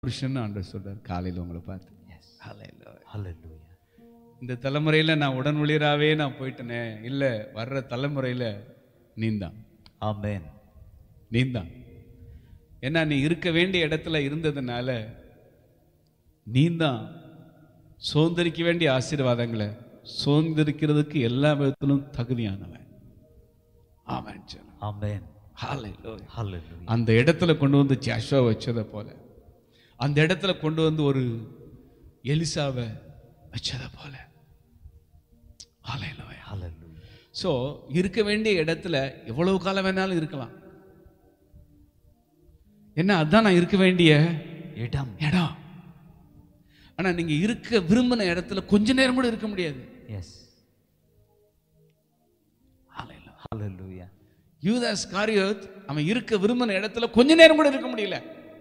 புருஷன் ஆண்டவர் சொல்றார் காலையில் உங்களை பார்த்து Hallelujah. Hallelujah. இந்த தலைமுறையில் நான் உடன் ஊழியராகவே நான் போயிட்டேனே இல்லை வர்ற தலைமுறையில் நீந்தான் Amen. நீந்தான் ஏன்னா நீ இருக்க வேண்டிய இடத்துல இருந்ததுனால நீந்தான் சுதந்திரிக்க வேண்டிய ஆசீர்வாதங்களை சுதந்திரிக்கிறதுக்கு எல்லா விதத்திலும் தகுதியானவன் ஆமாம் Amen. Hallelujah. Hallelujah. அந்த இடத்துல கொண்டு வந்து ஜாஷுவா வச்சதை போல அந்த இடத்துல கொண்டு வந்து ஒரு எலிசாவை வச்சதை போல Hallelujah. Hallelujah. ஸோ இருக்க வேண்டிய இடத்துல எவ்வளவு காலம் வேணாலும் இருக்கலாம் என்ன அதான் நான் இருக்க வேண்டிய இடம் இடம் ஆனா நீங்க இருக்க விரும்பின இடத்துல கொஞ்ச நேரம் கூட இருக்க முடியாது எஸ் Hallelujah. யூதாஸ் காரியோத் அவன் இருக்க விரும்பின இடத்துல கொஞ்ச நேரம் கூட இருக்க முடியல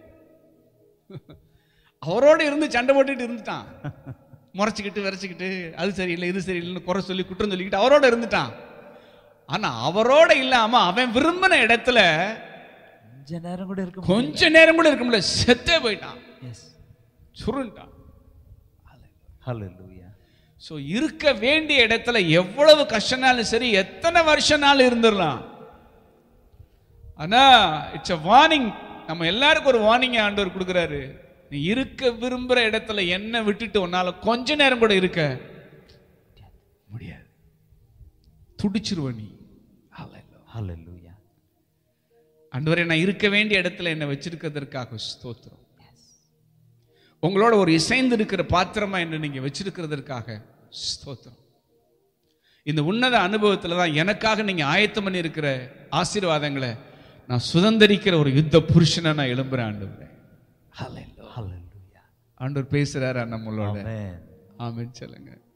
அவரோட இருந்து சண்டை போட்டுட்டு இருந்துட்டான் முறைச்சிக்கிட்டு விரைச்சிக்கிட்டு அது சரியில்லை இது சரியில்லைன்னு குறை சொல்லி குற்றம் சொல்லிக்கிட்டு அவரோட இருந்துட்டான் ஆனா அவரோட இல்லாம அவன் விரும்பின இடத்துல கொஞ்ச நேரம் கூட இருக்க கொஞ்ச நேரம் கூட இருக்க முடியல செத்தே போயிட்டான் எஸ் சுருண்டான் Hallelujah. ஸோ இருக்க வேண்டிய இடத்துல எவ்வளவு கஷ்டனாலும் சரி எத்தனை வருஷம்னாலும் இருந்துடலாம் ஆனா இட்ஸ் a வார்னிங் நம்ம எல்லாருக்கும் ஒரு வார்னிங் ஆண்டவர் கொடுக்குறாரு நீ இருக்க விரும்புற இடத்துல என்ன விட்டுட்டு உன்னால கொஞ்ச நேரம் கூட இருக்க முடியாது துடிச்சிருவ நீ Hallelujah. ஆண்டவரே நான் இருக்க வேண்டிய இடத்துல என்னை வச்சிருக்கிறதற்காக ஸ்தோத்திரம் உங்களோட ஒரு இசைந்து இருக்கிற பாத்திரமா என்ன நீங்க வச்சிருக்கிறதற்காக ஸ்தோத்திரம் இந்த உன்னத அனுபவத்துல தான் எனக்காக நீங்க ஆயத்தம் பண்ணி இருக்கிற ஆசீர்வாதங்களை நான் சுதந்திரிக்கிற ஒரு யுத்த புருஷனை நான் எழும்புறேன் ஆண்டவரே Hallelujah. ஆண்டவர் பேசுறாரா நம்மளோட Amen. ஆமென் சொல்லுங்க